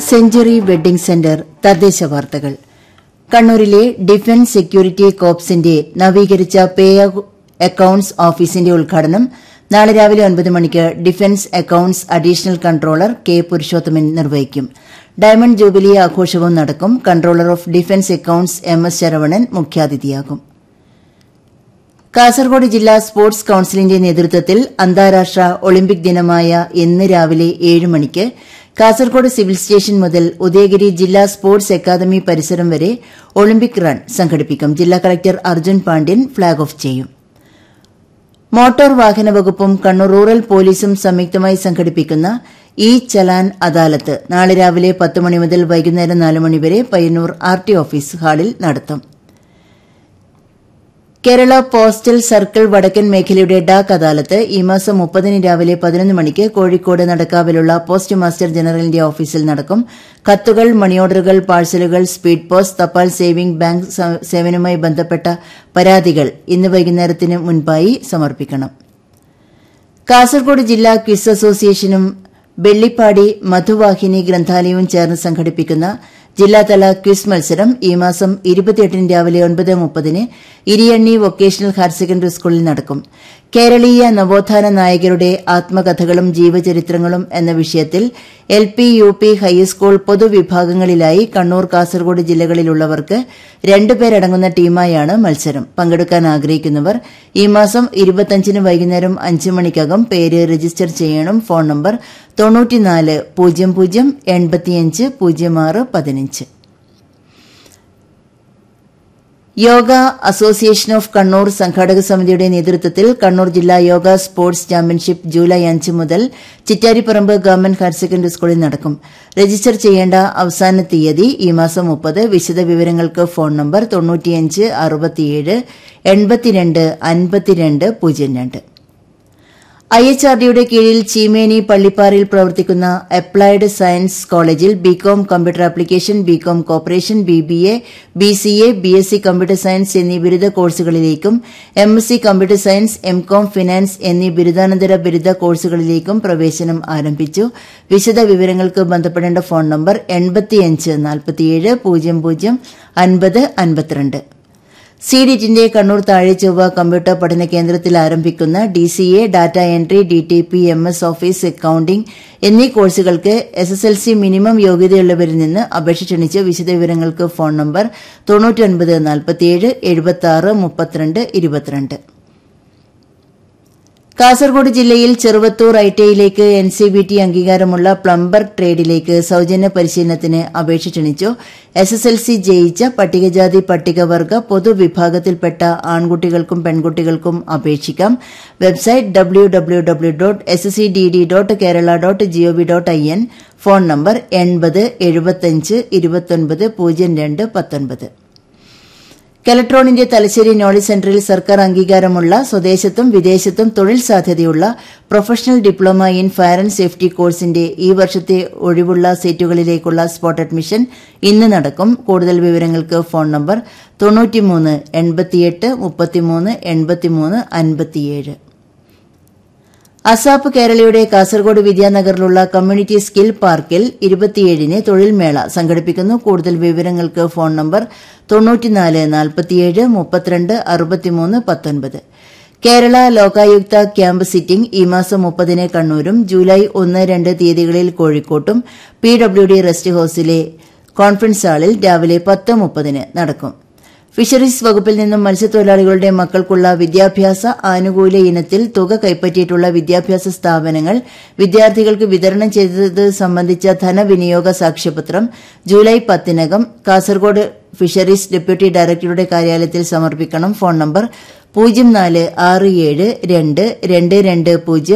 century wedding centre തദ്ദേശ വാർത്തകൾ കണ്ണൂരിലെ ഡിഫൻസ് സെക്യൂരിറ്റി കോപ്സിന്റെ നവീകരിച്ച പേ അക്കൌണ്ട്സ് ഓഫീസിന്റെ ഉദ്ഘാടനം നാളെ രാവിലെ ഒൻപത് മണിക്ക് defence accounts additional controller K Purushothaman നിർവഹിക്കും ഡയമണ്ട് ജൂബിലി ആഘോഷവും നടക്കും controller of defence accounts M S Saravanan മുഖ്യാതിഥിയാകും കാസർഗോഡ് ജില്ലാ സ്പോർട്സ് കൌൺസിലിന്റെ നേതൃത്വത്തിൽ അന്താരാഷ്ട്ര ഒളിമ്പിക് ദിനമായ ഇന്ന് രാവിലെ ഏഴ് മണിക്ക് കാസർഗോഡ് സിവിൽ സ്റ്റേഷൻ മുതൽ ഉദയഗിരി ജില്ലാ സ്പോർട്സ് അക്കാദമി പരിസരം വരെ ഒളിമ്പിക് റൺ സംഘടിപ്പിക്കും ജില്ലാ collector Arjun Pandian flag off ചെയ്യും മോട്ടോർ വാഹന വകുപ്പും കണ്ണൂർ റൂറൽ പോലീസും സംയുക്തമായി സംഘടിപ്പിക്കുന്ന ഇ ചലാൻ അദാലത്ത് നാളെ രാവിലെ പത്ത് മണി മുതൽ വൈകുന്നേരം നാല് മണിവരെ പയ്യന്നൂർ ആർ ടി ഓഫീസ് ഹാളിൽ നടത്തും കേരള പോസ്റ്റൽ സർക്കിൾ വടക്കൻ മേഖലയുടെ ഡാക് അദാലത്ത് ഈ മാസം മുപ്പതിന് രാവിലെ പതിനൊന്ന് മണിക്ക് കോഴിക്കോട് നടക്കാവിലുള്ള പോസ്റ്റ് മാസ്റ്റർ ജനറലിന്റെ ഓഫീസിൽ നടക്കും കത്തുകൾ മണി ഓർഡറുകൾ പാഴ്സലുകൾ സ്പീഡ് പോസ്റ്റ് തപാൽ സേവിംഗ് ബാങ്ക് സേവനവുമായി ബന്ധപ്പെട്ട പരാതികൾ ഇന്ന് വൈകുന്നേരത്തിന് മുൻപായി സമർപ്പിക്കണം കാസർഗോഡ് ജില്ലാ ക്വിസ് അസോസിയേഷനും വെള്ളിപ്പാടി മധുവാഹിനി ഗ്രന്ഥാലയവും ചേർന്ന് സംഘടിപ്പിക്കുന്ന ജില്ലാതല ക്വിസ് മത്സരം ഈ മാസം ഇരുപത്തിയെട്ടിന് രാവിലെ ഒൻപത് മുപ്പതിന് ഇരിയണ്ണി വൊക്കേഷണൽ ഹയർ സെക്കൻഡറി സ്കൂളിൽ നടക്കും കേരളീയ നവോത്ഥാന നായകരുടെ ആത്മകഥകളും ജീവചരിത്രങ്ങളും എന്ന വിഷയത്തിൽ L P U P high school പൊതുവിഭാഗങ്ങളിലായി കണ്ണൂർ കാസർഗോഡ് ജില്ലകളിലുള്ളവർക്ക് രണ്ടുപേരടങ്ങുന്ന ടീമായാണ് മത്സരം പങ്കെടുക്കാൻ ആഗ്രഹിക്കുന്നവർ ഈ മാസം ഇരുപത്തിയഞ്ചിന് വൈകുന്നേരം അഞ്ച് മണിക്കകം പേര് രജിസ്റ്റർ ചെയ്യണം ഫോൺ നമ്പർ തൊണ്ണൂറ്റിനാല് പൂജ്യം പൂജ്യം എൺപത്തിയഞ്ച് പൂജ്യം ആറ് പതിനഞ്ച് യോഗ അസോസിയേഷൻ ഓഫ് കണ്ണൂർ സംഘാടക സമിതിയുടെ നേതൃത്വത്തിൽ കണ്ണൂർ ജില്ലാ യോഗ സ്പോർട്സ് ചാമ്പ്യൻഷിപ്പ് ജൂലൈ അഞ്ച് മുതൽ ചിറ്റാരിപ്പറമ്പ് ഗവൺമെന്റ് ഹയർ സെക്കൻഡറി സ്കൂളിൽ നടക്കും രജിസ്റ്റർ ചെയ്യേണ്ട അവസാന തീയതി ഈ മാസം മുപ്പത് വിശദ വിവരങ്ങൾക്ക് ഫോൺ നമ്പർ തൊണ്ണൂറ്റിയഞ്ച് അറുപത്തിയേഴ് എൺപത്തിരണ്ട് അൻപത്തിരണ്ട് പൂജ്യം രണ്ട് ഐ എച്ച് ആർ ഡിയുടെ കീഴിൽ ചീമേനി പള്ളിപ്പാറയിൽ പ്രവർത്തിക്കുന്ന അപ്ലൈഡ് സയൻസ് കോളേജിൽ B Com computer application B Com cooperation B B A B C A B S C computer science എന്നീ ബിരുദ കോഴ്സുകളിലേക്കും M S C computer science M Com finance എന്നീ ബിരുദാനന്തര ബിരുദ കോഴ്സുകളിലേക്കും പ്രവേശനം ആരംഭിച്ചു വിശദ വിവരങ്ങൾക്ക് ബന്ധപ്പെടേണ്ട ഫോൺ നമ്പർ എൺപത്തിയഞ്ച് നാൽപ്പത്തിയേഴ് പൂജ്യം പൂജ്യം അൻപത് അൻപത്തിരണ്ട് സിഡിറ്റിന്റെ കണ്ണൂർ താഴെ ചൊവ്വ കമ്പ്യൂട്ടർ പഠന കേന്ദ്രത്തിൽ ആരംഭിക്കുന്ന DCA data entry DTP M S office accounting എന്നീ കോഴ്സുകൾക്ക് എസ്എസ്എൽസി മിനിമം യോഗ്യതയുള്ളവരിൽ നിന്ന് അപേക്ഷ ക്ഷണിച്ച് വിശദവിവരങ്ങൾക്ക് ഫോൺ നമ്പർ തൊണ്ണൂറ്റൊൻപത് നാൽപ്പത്തിയേഴ് എഴുപത്തി മുപ്പത്തിരണ്ട് ഇരുപത്തിരണ്ട് കാസർഗോഡ് ജില്ലയിൽ ചെറുവത്തൂർ ഐടിഐയിലേക്ക് എൻ സി ബി ടി അംഗീകാരമുള്ള പ്ലംബർ ട്രേഡിലേക്ക് സൌജന്യ പരിശീലനത്തിന് അപേക്ഷ ക്ഷണിച്ചു എസ് എസ് എൽ സി ജയിച്ച പട്ടികജാതി പട്ടികവർഗ പൊതുവിഭാഗത്തിൽപ്പെട്ട ആൺകുട്ടികൾക്കും പെൺകുട്ടികൾക്കും അപേക്ഷിക്കാം website W W W dot S C D D dot Kerala dot GOV dot I N phone number എൺപത് എഴുപത്തഞ്ച് ഇരുപത്തൊൻപത് പൂജ്യം രണ്ട് പത്തൊൻപത് കെലട്രോണിന്റെ തലശ്ശേരി നോളജ് സെന്ററിൽ സർക്കാർ അംഗീകാരമുള്ള സ്വദേശത്തും വിദേശത്തും തൊഴിൽ സാധ്യതയുള്ള professional diploma in fire and safety കോഴ്സിന്റെ ഈ വർഷത്തെ ഒഴിവുള്ള സീറ്റുകളിലേക്കുള്ള സ്പോട്ട് അഡ്മിഷൻ ഇന്ന് നടക്കും കൂടുതൽ വിവരങ്ങൾക്ക് ഫോൺ നമ്പർ തൊണ്ണൂറ്റിമൂന്ന് എൺപത്തിയെട്ട് മുപ്പത്തിമൂന്ന് എൺപത്തിമൂന്ന് അൻപത്തിയേഴ് അസാപ്പ് കേരളയുടെ കാസർഗോഡ് വിദ്യാനഗറിലുള്ള കമ്മ്യൂണിറ്റി സ്കിൽ പാർക്കിൽ ഇരുപത്തിയേഴിന് തൊഴിൽ മേള സംഘടിപ്പിക്കുന്നു കൂടുതൽ വിവരങ്ങൾക്ക് ഫോൺ നമ്പർ തൊണ്ണൂറ്റിനാല് നാൽപ്പത്തിയേഴ് മുപ്പത്തിരണ്ട് അറുപത്തിമൂന്ന് പത്തൊൻപത് കേരള ലോകായുക്ത ക്യാമ്പ് സിറ്റിംഗ് ഈ മാസം മുപ്പതിന് കണ്ണൂരും ജൂലൈ ഒന്ന് രണ്ട് തീയതികളിൽ കോഴിക്കോട്ടും പി ഡബ്ല്യു ഡി റെസ്റ്റ് ഹൌസിലെ കോൺഫറൻസ് ഹാളിൽ രാവിലെ പത്ത് മുപ്പതിന് നടക്കും ഫിഷറീസ് വകുപ്പിൽ നിന്നും മത്സ്യത്തൊഴിലാളികളുടെ മക്കൾക്കുള്ള വിദ്യാഭ്യാസ ആനുകൂല്യ ഇനത്തിൽ തുക കൈപ്പറ്റിയിട്ടുള്ള വിദ്യാഭ്യാസ സ്ഥാപനങ്ങൾ വിദ്യാർത്ഥികൾക്ക് വിതരണം ചെയ്തത് സംബന്ധിച്ച ധനവിനിയോഗ സാക്ഷ്യപത്രം ജൂലൈ പത്തിനകം കാസർഗോഡ് ഫിഷറീസ് ഡെപ്യൂട്ടി ഡയറക്ടറുടെ കാര്യാലയത്തിൽ സമർപ്പിക്കണം ഫോൺ നമ്പർ പൂജ്യം നാല് ആറ് ഏഴ് രണ്ട് രണ്ട് രണ്ട് പൂജ്യം